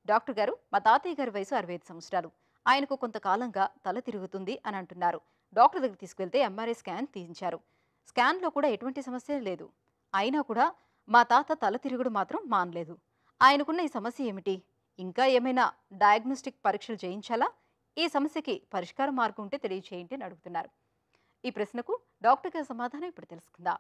doctor గారు మా తాతయ్య గారి వయసు అరవై ఐదు సంవత్సరాలు ఆయనకు కొంతకాలంగా తల తిరుగుతుంది అని అంటున్నారు డాక్టర్ దగ్గర తీసుకెళ్తే ఎంఆర్ఐ స్కాన్ తీయించారు స్కాన్లో కూడా ఎటువంటి సమస్య లేదు అయినా కూడా మా తాత తల తిరుగుడు మాత్రం మానలేదు ఆయనకున్న ఈ సమస్య ఏమిటి ఇంకా ఏమైనా డయాగ్నోస్టిక్ పరీక్షలు చేయించాలా ఈ సమస్యకి పరిష్కార మార్గం ఉంటే తెలియచేయండి అని అడుగుతున్నారు ఈ ప్రశ్నకు డాక్టర్ గారి సమాధానం ఇప్పుడు తెలుసుకుందాం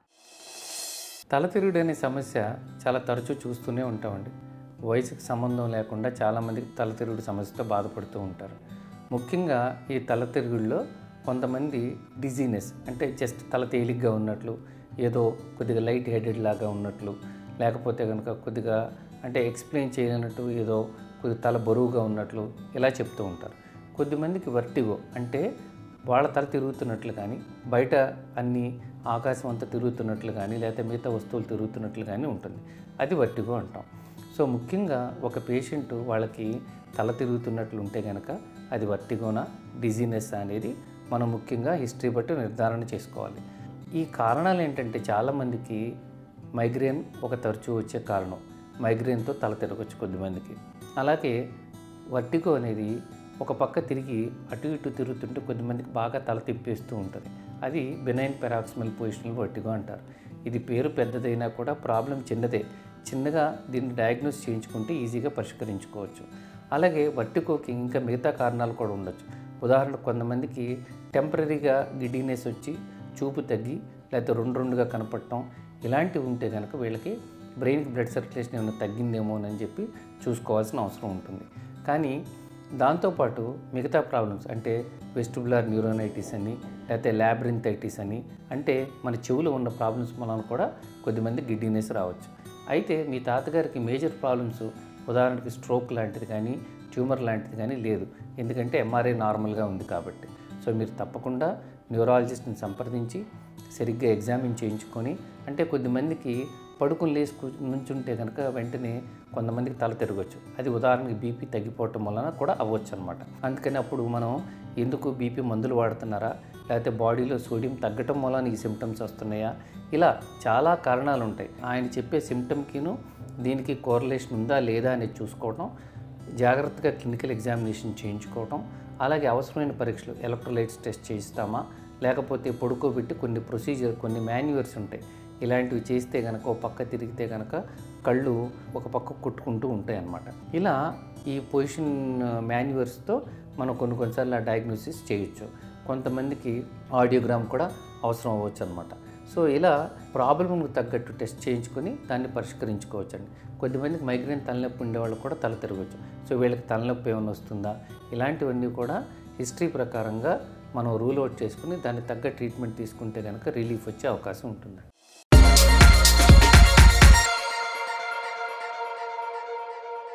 తలతిరుగుడు అనే సమస్య చాలా తరచూ చూస్తూనే ఉంటామండి వయసుకి సంబంధం లేకుండా చాలామందికి తలతిరుగుడు సమస్యతో బాధపడుతూ ఉంటారు ముఖ్యంగా ఈ తలతిరుగుడులో కొంతమంది డిజీనెస్ అంటే జస్ట్ తల తేలిగ్గా ఉన్నట్లు ఏదో కొద్దిగా లైట్ హెడెడ్ లాగా ఉన్నట్లు లేకపోతే కనుక కొద్దిగా అంటే ఎక్స్ప్లెయిన్ చేయనట్టు ఏదో కొద్దిగా తల బరువుగా ఉన్నట్లు ఇలా చెప్తూ ఉంటారు కొద్దిమందికి వర్టిగో అంటే వాళ్ళ తల తిరుగుతున్నట్లు కానీ బయట అన్ని ఆకాశం అంతా తిరుగుతున్నట్లు కానీ లేకపోతే మిగతా వస్తువులు తిరుగుతున్నట్లు కానీ ఉంటుంది అది వర్టిగో అంటాం సో ముఖ్యంగా ఒక పేషెంట్ వాళ్ళకి తల తిరుగుతున్నట్లు ఉంటే కనుక అది వర్టిగోనా డిజీనెస్ అనేది మనం ముఖ్యంగా హిస్టరీ బట్టి నిర్ధారణ చేసుకోవాలి ఈ కారణాలు ఏంటంటే చాలామందికి మైగ్రేన్ ఒక తరచూ వచ్చే కారణం మైగ్రేన్తో తల తిరగచ్చు కొద్దిమందికి అలాగే వర్టిగో అనేది ఒక పక్క తిరిగి అటు ఇటు తిరుగుతుంటే కొద్దిమందికి బాగా తల తిప్పేస్తూ ఉంటుంది అది బెనైన్ పెరాక్సిమల్ పొజిషనల్ వర్టిగో అంటారు ఇది పేరు పెద్దదైనా కూడా ప్రాబ్లం చిన్నదే చిన్నగా దీన్ని డయాగ్నోస్ చేయించుకుంటే ఈజీగా పరిష్కరించుకోవచ్చు అలాగే వర్టికోకి ఇంకా మిగతా కారణాలు కూడా ఉండొచ్చు ఉదాహరణకు కొంతమందికి టెంపరీగా గిడ్డీనెస్ వచ్చి చూపు తగ్గి లేకపోతే రెండు రెండుగా కనపడటం ఇలాంటివి ఉంటే కనుక వీళ్ళకి బ్రెయిన్కి బ్లడ్ సర్క్యులేషన్ ఏమైనా తగ్గిందేమోనని చెప్పి చూసుకోవాల్సిన అవసరం ఉంటుంది కానీ దాంతోపాటు మిగతా ప్రాబ్లమ్స్ అంటే వెస్టిబులర్ న్యూరోనైటిస్ అని లేకపోతే ల్యాబ్రింథైటిస్ అని అంటే మన చెవులో ఉన్న ప్రాబ్లమ్స్ వలన కూడా కొద్దిమంది గిడ్డీనెస్ రావచ్చు అయితే మీ తాతగారికి మేజర్ ప్రాబ్లమ్స్ ఉదాహరణకి స్ట్రోక్ లాంటిది కానీ ట్యూమర్ లాంటిది కానీ లేదు ఎందుకంటే ఎంఆర్ఐ నార్మల్గా ఉంది కాబట్టి సో మీరు తప్పకుండా న్యూరాలజిస్ట్ని సంప్రదించి సరిగ్గా ఎగ్జామిన్ చేయించుకొని అంటే కొద్దిమందికి పడుకుని లేచి కూర్చు నుంచుంటే కనుక వెంటనే కొంతమందికి తల తిరగచ్చు అది ఉదాహరణకి బీపీ తగ్గిపోవటం వలన కూడా అవ్వచ్చు అనమాట అందుకని అప్పుడు మనం ఎందుకు బీపీ మందులు వాడుతున్నారా లేకపోతే బాడీలో సోడియం తగ్గటం వలన ఈ సిమ్టమ్స్ వస్తున్నాయా ఇలా చాలా కారణాలు ఉంటాయి ఆయన చెప్పే సిమ్టమ్కిను దీనికి కోరిలేషన్ ఉందా లేదా అనేది చూసుకోవడం జాగ్రత్తగా క్లినికల్ ఎగ్జామినేషన్ చేయించుకోవటం అలాగే అవసరమైన పరీక్షలు ఎలక్ట్రోలైట్స్ టెస్ట్ చేయిస్తామా లేకపోతే పడుకోబెట్టి కొన్ని ప్రొసీజర్ కొన్ని మాన్యువర్స్ ఉంటాయి ఇలాంటివి చేస్తే కనుక ఒక పక్క తిరిగితే కనుక కళ్ళు ఒక పక్క కొట్టుకుంటూ ఉంటాయి అన్నమాట ఇలా ఈ పొజిషన్ మాన్యువర్స్తో మనం కొన్ని కొన్నిసార్లు డయాగ్నోసిస్ చేయొచ్చు కొంతమందికి ఆడియోగ్రామ్ కూడా అవసరం అవ్వచ్చు అనమాట సో ఇలా ప్రాబ్లంకు తగ్గట్టు టెస్ట్ చేయించుకొని దాన్ని పరిష్కరించుకోవచ్చండి కొద్దిమందికి మైగ్రేన్ తలనొప్పి ఉండే వాళ్ళు కూడా తల తిరగచ్చు సో వీళ్ళకి తలనొప్పి ఏమైనా వస్తుందా ఇలాంటివన్నీ కూడా హిస్టరీ ప్రకారంగా మనం రూల్ అవుట్ చేసుకుని దానికి తగ్గ ట్రీట్మెంట్ తీసుకుంటే కనుక రిలీఫ్ వచ్చే అవకాశం ఉంటుంది